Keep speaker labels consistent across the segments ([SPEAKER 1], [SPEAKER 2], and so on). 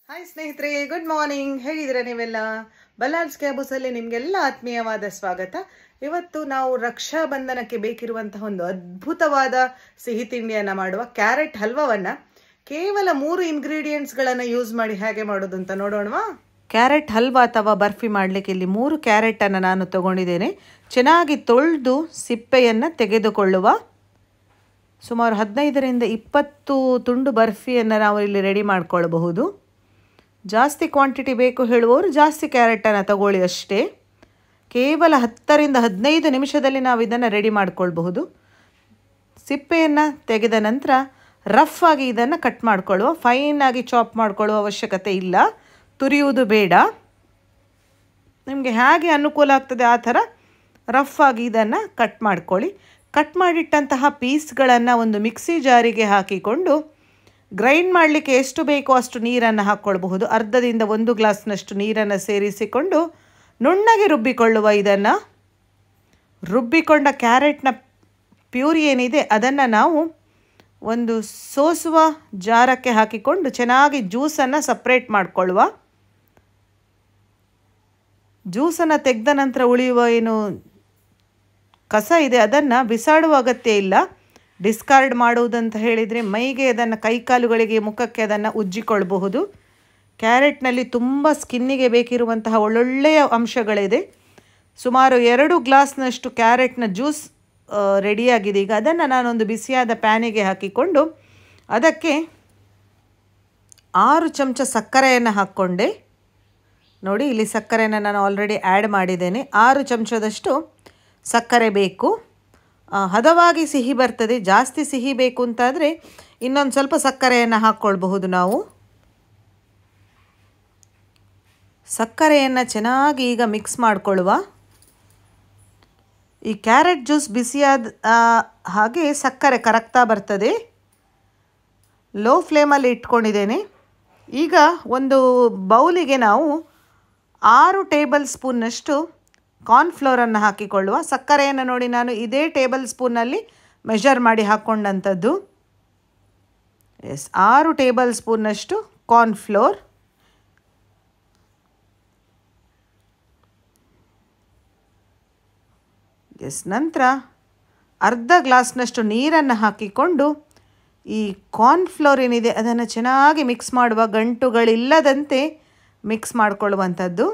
[SPEAKER 1] hi ಸ್ನೇಹಿತರೆ good morning ಹೇಗಿದ್ದೀರಾ ನೀವೆಲ್ಲ ಬಲ್ಲಾರ್ಸ್ ಕ್ಯಾಬುಸಲ್ಲಿ ನಿಮಗೆಲ್ಲ ಆತ್ಮೀಯವಾದ ಸ್ವಾಗತ ಇವತ್ತು ನಾವು ರಕ್ಷಾ ಬಂಧನಕ್ಕೆ ಬೇಕಿರುವಂತಹ ಒಂದು ಅದ್ಭುತವಾದ ಸಿಹಿ ತಿಂಡಿಯನ್ನು ಮಾಡುವ ಕ್ಯಾರೆಟ್ ಹಲ್ವವನ್ನು ಕೇವಲ ಮೂರು ಇಂಗ್ರೀಡಿಯೆಂಟ್ಸ್ಗಳನ್ನು ಯೂಸ್ ಮಾಡಿ ಹೇಗೆ ಮಾಡೋದು ಅಂತ ನೋಡೋಣವಾ ಕ್ಯಾರೆಟ್ ಹಲ್ವಾ ಅಥವಾ ಬರ್ಫಿ ಮಾಡಲಿಕ್ಕೆ ಇಲ್ಲಿ ಮೂರು ಕ್ಯಾರೆಟನ್ನು ನಾನು ತಗೊಂಡಿದ್ದೇನೆ ಚೆನ್ನಾಗಿ ತೊಳೆದು ಸಿಪ್ಪೆಯನ್ನು ತೆಗೆದುಕೊಳ್ಳುವ ಸುಮಾರು ಹದಿನೈದರಿಂದ ಇಪ್ಪತ್ತು ತುಂಡು ಬರ್ಫಿಯನ್ನು ನಾವು ಇಲ್ಲಿ ರೆಡಿ ಮಾಡ್ಕೊಳ್ಬಹುದು ಜಾಸ್ತಿ ಕ್ವಾಂಟಿಟಿ ಬೇಕು ಹೇಳುವವರು ಜಾಸ್ತಿ ಕ್ಯಾರೆಟನ್ನು ತಗೊಳ್ಳಿ ಅಷ್ಟೇ ಕೇವಲ ಹತ್ತರಿಂದ ಹದಿನೈದು ನಿಮಿಷದಲ್ಲಿ ನಾವು ಇದನ್ನು ರೆಡಿ ಮಾಡ್ಕೊಳ್ಬಹುದು ಸಿಪ್ಪೆಯನ್ನು ತೆಗೆದ ನಂತರ ರಫ್ ಆಗಿ ಇದನ್ನು ಕಟ್ ಮಾಡ್ಕೊಳ್ಳುವ ಫೈನಾಗಿ ಚಾಪ್ ಮಾಡ್ಕೊಳ್ಳುವ ಅವಶ್ಯಕತೆ ಇಲ್ಲ ತುರಿಯುವುದು ಬೇಡ ನಿಮಗೆ ಹೇಗೆ ಅನುಕೂಲ ಆಗ್ತದೆ ಆ ಥರ ರಫ್ ಆಗಿ ಇದನ್ನು ಕಟ್ ಮಾಡ್ಕೊಳ್ಳಿ ಕಟ್ ಮಾಡಿಟ್ಟಂತಹ ಪೀಸ್ಗಳನ್ನು ಒಂದು ಮಿಕ್ಸಿ ಜಾರಿಗೆ ಹಾಕಿಕೊಂಡು ಗ್ರೈಂಡ್ ಮಾಡಲಿಕ್ಕೆ ಎಷ್ಟು ಬೇಕೋ ಅಷ್ಟು ನೀರನ್ನು ಹಾಕ್ಕೊಳ್ಬಹುದು ಅರ್ಧದಿಂದ ಒಂದು ಗ್ಲಾಸ್ನಷ್ಟು ನೀರನ್ನು ಸೇರಿಸಿಕೊಂಡು ನುಣ್ಣಗೆ ರುಬ್ಬಿಕೊಳ್ಳುವ ಇದನ್ನು ರುಬ್ಬಿಕೊಂಡ ಕ್ಯಾರೆಟ್ನ ಪ್ಯೂರಿ ಏನಿದೆ ಅದನ್ನು ನಾವು ಒಂದು ಸೋಸುವ ಜಾರಕ್ಕೆ ಹಾಕಿಕೊಂಡು ಚೆನ್ನಾಗಿ ಜ್ಯೂಸನ್ನು ಸಪ್ರೇಟ್ ಮಾಡಿಕೊಳ್ಳುವ ಜ್ಯೂಸನ್ನು ತೆಗೆದ ನಂತರ ಉಳಿಯುವ ಏನು ಕಸ ಇದೆ ಅದನ್ನು ಬಿಸಾಡುವ ಅಗತ್ಯ ಇಲ್ಲ ಡಿಸ್ಕಾರ್ಡ್ ಮಾಡುವುದಂತ ಹೇಳಿದರೆ ಮೈಗೆ ಅದನ್ನು ಕೈಕಾಲುಗಳಿಗೆ ಮುಖಕ್ಕೆ ಅದನ್ನು ಉಜ್ಜಿಕೊಳ್ಬಹುದು ಕ್ಯಾರೆಟ್ನಲ್ಲಿ ತುಂಬ ಸ್ಕಿನ್ನಿಗೆ ಬೇಕಿರುವಂತಹ ಒಳ್ಳೊಳ್ಳೆಯ ಅಂಶಗಳಿದೆ ಸುಮಾರು ಎರಡು ಗ್ಲಾಸ್ನಷ್ಟು ಕ್ಯಾರೆಟ್ನ ಜ್ಯೂಸ್ ರೆಡಿಯಾಗಿದೆ ಈಗ ಅದನ್ನು ನಾನೊಂದು ಬಿಸಿಯಾದ ಪ್ಯಾನಿಗೆ ಹಾಕಿಕೊಂಡು ಅದಕ್ಕೆ ಆರು ಚಮಚ ಸಕ್ಕರೆಯನ್ನು ಹಾಕ್ಕೊಂಡೆ ನೋಡಿ ಇಲ್ಲಿ ಸಕ್ಕರೆಯನ್ನು ನಾನು ಆಲ್ರೆಡಿ ಆ್ಯಡ್ ಮಾಡಿದ್ದೇನೆ ಆರು ಚಮಚದಷ್ಟು ಸಕ್ಕರೆ ಬೇಕು ಹದವಾಗಿ ಸಿಹಿ ಬರ್ತದೆ ಜಾಸ್ತಿ ಸಿಹಿ ಬೇಕು ಅಂತಾದರೆ ಇನ್ನೊಂದು ಸ್ವಲ್ಪ ಸಕ್ಕರೆಯನ್ನು ಹಾಕ್ಕೊಳ್ಬಹುದು ನಾವು ಸಕ್ಕರೆಯನ್ನು ಚೆನ್ನಾಗಿ ಈಗ ಮಿಕ್ಸ್ ಮಾಡಿಕೊಳ್ಳುವ ಈ ಕ್ಯಾರೆಟ್ ಜ್ಯೂಸ್ ಬಿಸಿಯಾದ ಹಾಗೆ ಸಕ್ಕರೆ ಕರಗ್ತಾ ಬರ್ತದೆ ಲೋ ಫ್ಲೇಮಲ್ಲಿ ಇಟ್ಕೊಂಡಿದ್ದೇನೆ ಈಗ ಒಂದು ಬೌಲಿಗೆ ನಾವು ಆರು ಟೇಬಲ್ ಸ್ಪೂನ್ನಷ್ಟು ಕಾರ್ನ್ಫ್ಲೋರನ್ನು ಹಾಕಿಕೊಳ್ಳುವ ಸಕ್ಕರೆಯನ್ನು ನೋಡಿ ನಾನು ಇದೇ ಟೇಬಲ್ ಸ್ಪೂನಲ್ಲಿ ಮೆಷರ್ ಮಾಡಿ ಹಾಕ್ಕೊಂಡಂಥದ್ದು ಎಸ್ ಆರು ಟೇಬಲ್ ಸ್ಪೂನ್ನಷ್ಟು ಕಾರ್ನ್ಫ್ಲೋರ್ ಎಸ್ ನಂತರ ಅರ್ಧ ಗ್ಲಾಸ್ನಷ್ಟು ನೀರನ್ನು ಹಾಕಿಕೊಂಡು ಈ ಕಾರ್ನ್ಫ್ಲೋರ್ ಏನಿದೆ ಅದನ್ನು ಚೆನ್ನಾಗಿ ಮಿಕ್ಸ್ ಮಾಡುವ ಗಂಟುಗಳಿಲ್ಲದಂತೆ ಮಿಕ್ಸ್ ಮಾಡಿಕೊಳ್ಳುವಂಥದ್ದು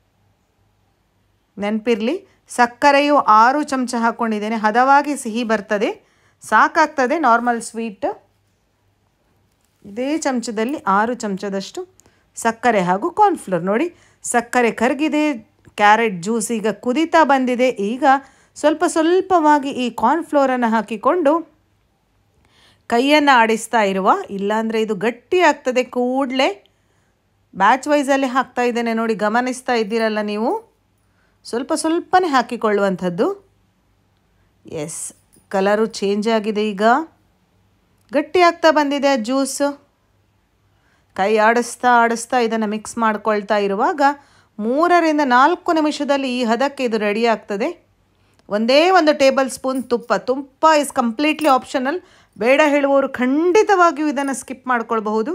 [SPEAKER 1] ನೆನಪಿರಲಿ ಸಕ್ಕರೆಯು ಆರು ಚಮಚ ಹಾಕ್ಕೊಂಡಿದ್ದೇನೆ ಹದವಾಗಿ ಸಿಹಿ ಬರ್ತದೆ ಸಾಕಾಗ್ತದೆ ನಾರ್ಮಲ್ ಸ್ವೀಟ್ ಇದೇ ಚಮಚದಲ್ಲಿ ಆರು ಚಮಚದಷ್ಟು ಸಕ್ಕರೆ ಹಾಗೂ ಕಾರ್ನ್ಫ್ಲೋರ್ ನೋಡಿ ಸಕ್ಕರೆ ಕರಗಿದೆ ಕ್ಯಾರೆಟ್ ಜ್ಯೂಸ್ ಈಗ ಕುದೀತಾ ಬಂದಿದೆ ಈಗ ಸ್ವಲ್ಪ ಸ್ವಲ್ಪವಾಗಿ ಈ ಕಾರ್ನ್ಫ್ಲೋರನ್ನು ಹಾಕಿಕೊಂಡು ಕೈಯನ್ನು ಆಡಿಸ್ತಾ ಇರುವ ಇಲ್ಲಾಂದರೆ ಇದು ಗಟ್ಟಿ ಆಗ್ತದೆ ಕೂಡಲೇ ಬ್ಯಾಚ್ ವೈಸಲ್ಲಿ ಹಾಕ್ತಾ ಇದ್ದೇನೆ ನೋಡಿ ಗಮನಿಸ್ತಾ ಇದ್ದೀರಲ್ಲ ನೀವು ಸ್ವಲ್ಪ ಸ್ವಲ್ಪನೇ ಹಾಕಿಕೊಳ್ಳುವಂಥದ್ದು ಎಸ್ ಕಲರು ಚೇಂಜ್ ಆಗಿದೆ ಈಗ ಗಟ್ಟಿ ಆಗ್ತಾ ಬಂದಿದೆ ಜ್ಯೂಸ್ ಕೈ ಆಡಿಸ್ತಾ ಆಡಿಸ್ತಾ ಇದನ್ನು ಮಿಕ್ಸ್ ಮಾಡ್ಕೊಳ್ತಾ ಇರುವಾಗ ಮೂರರಿಂದ ನಾಲ್ಕು ನಿಮಿಷದಲ್ಲಿ ಈ ಹದಕ್ಕೆ ಇದು ರೆಡಿ ಆಗ್ತದೆ ಒಂದೇ ಒಂದು ಟೇಬಲ್ ಸ್ಪೂನ್ ತುಪ್ಪ ತುಪ್ಪ ಇಸ್ ಕಂಪ್ಲೀಟ್ಲಿ ಆಪ್ಷನಲ್ ಬೇಡ ಹೇಳುವವರು ಖಂಡಿತವಾಗಿಯೂ ಇದನ್ನು ಸ್ಕಿಪ್ ಮಾಡ್ಕೊಳ್ಬಹುದು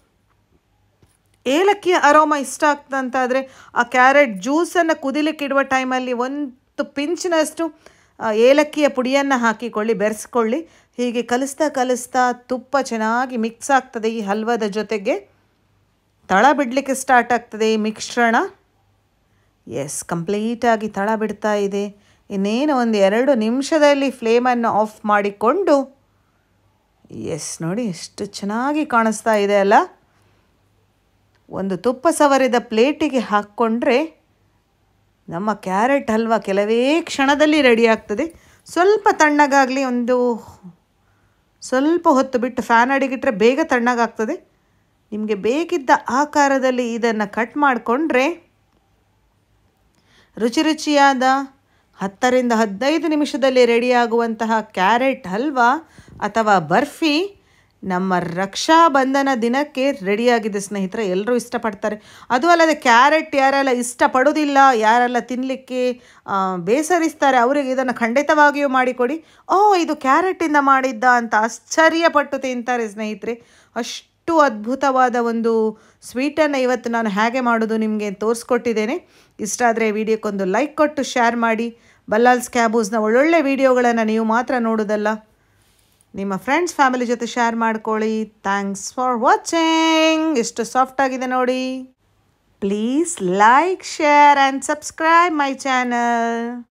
[SPEAKER 1] ಏಲಕ್ಕಿಯ ಅರೋಮ ಇಷ್ಟ ಆಗ್ತಂತಾದರೆ ಆ ಕ್ಯಾರೆಟ್ ಜ್ಯೂಸನ್ನು ಕುದಿಲಿಕ್ಕೆ ಇಡುವ ಟೈಮಲ್ಲಿ ಒಂದು ಪಿಂಚಿನಷ್ಟು ಏಲಕ್ಕಿಯ ಪುಡಿಯನ್ನು ಹಾಕಿಕೊಳ್ಳಿ ಬೆರೆಸ್ಕೊಳ್ಳಿ ಹೀಗೆ ಕಲಿಸ್ತಾ ಕಲಿಸ್ತಾ ತುಪ್ಪ ಚೆನ್ನಾಗಿ ಮಿಕ್ಸ್ ಆಗ್ತದೆ ಈ ಹಲ್ವದ ಜೊತೆಗೆ ತಳ ಬಿಡಲಿಕ್ಕೆ ಸ್ಟಾರ್ಟ್ ಆಗ್ತದೆ ಈ ಮಿಶ್ರಣ ಎಸ್ ಕಂಪ್ಲೀಟಾಗಿ ತಳ ಬಿಡ್ತಾ ಇದೆ ಇನ್ನೇನು ಒಂದು ಎರಡು ನಿಮಿಷದಲ್ಲಿ ಫ್ಲೇಮನ್ನು ಆಫ್ ಮಾಡಿಕೊಂಡು ಎಸ್ ನೋಡಿ ಎಷ್ಟು ಚೆನ್ನಾಗಿ ಕಾಣಿಸ್ತಾ ಇದೆ ಅಲ್ಲ ಒಂದು ತುಪ್ಪ ಸವರಿದ ಪ್ಲೇಟಿಗೆ ಹಾಕ್ಕೊಂಡ್ರೆ ನಮ್ಮ ಕ್ಯಾರೆಟ್ ಹಲ್ವ ಕೆಲವೇ ಕ್ಷಣದಲ್ಲಿ ರೆಡಿ ಆಗ್ತದೆ ಸ್ವಲ್ಪ ತಣ್ಣಗಾಗಲಿ ಒಂದು ಸ್ವಲ್ಪ ಹೊತ್ತು ಬಿಟ್ಟು ಫ್ಯಾನ್ ಅಡಿಗಿಟ್ರೆ ಬೇಗ ತಣ್ಣಗಾಗ್ತದೆ ನಿಮಗೆ ಬೇಕಿದ್ದ ಆಕಾರದಲ್ಲಿ ಇದನ್ನು ಕಟ್ ಮಾಡಿಕೊಂಡ್ರೆ ರುಚಿ ರುಚಿಯಾದ ಹತ್ತರಿಂದ ಹದಿನೈದು ನಿಮಿಷದಲ್ಲಿ ರೆಡಿಯಾಗುವಂತಹ ಕ್ಯಾರೆಟ್ ಹಲ್ವಾ ಅಥವಾ ಬರ್ಫಿ ನಮ್ಮ ರಕ್ಷಾ ಬಂಧನ ದಿನಕ್ಕೆ ರೆಡಿಯಾಗಿದೆ ಸ್ನೇಹಿತರೆ ಎಲ್ಲರೂ ಇಷ್ಟಪಡ್ತಾರೆ ಅದು ಅಲ್ಲದೆ ಕ್ಯಾರೆಟ್ ಯಾರೆಲ್ಲ ಇಷ್ಟಪಡೋದಿಲ್ಲ ಯಾರೆಲ್ಲ ತಿನ್ನಲಿಕ್ಕೆ ಬೇಸರಿಸ್ತಾರೆ ಅವರಿಗೆ ಇದನ್ನು ಖಂಡಿತವಾಗಿಯೂ ಮಾಡಿಕೊಡಿ ಓ ಇದು ಕ್ಯಾರೆಟಿಂದ ಮಾಡಿದ್ದ ಅಂತ ಆಶ್ಚರ್ಯಪಟ್ಟು ತಿಂತಾರೆ ಸ್ನೇಹಿತರೆ ಅಷ್ಟು ಅಷ್ಟು ಅದ್ಭುತವಾದ ಒಂದು ಸ್ವೀಟನ್ನು ಇವತ್ತು ನಾನು ಹೇಗೆ ಮಾಡೋದು ನಿಮಗೆ ತೋರಿಸ್ಕೊಟ್ಟಿದ್ದೇನೆ ಇಷ್ಟ ಆದರೆ ವಿಡಿಯೋಕ್ಕೊಂದು ಲೈಕ್ ಕೊಟ್ಟು ಶೇರ್ ಮಾಡಿ ಬಲ್ಲಾಲ್ಸ್ ಕ್ಯಾಬೂಸ್ನ ಒಳ್ಳೊಳ್ಳೆ ವಿಡಿಯೋಗಳನ್ನು ನೀವು ಮಾತ್ರ ನೋಡೋದಲ್ಲ ನಿಮ್ಮ ಫ್ರೆಂಡ್ಸ್ ಫ್ಯಾಮಿಲಿ ಜೊತೆ ಶೇರ್ ಮಾಡ್ಕೊಳ್ಳಿ ಥ್ಯಾಂಕ್ಸ್ ಫಾರ್ ವಾಚಿಂಗ್ ಎಷ್ಟು ಸಾಫ್ಟ್ ಆಗಿದೆ ನೋಡಿ please like share and subscribe my channel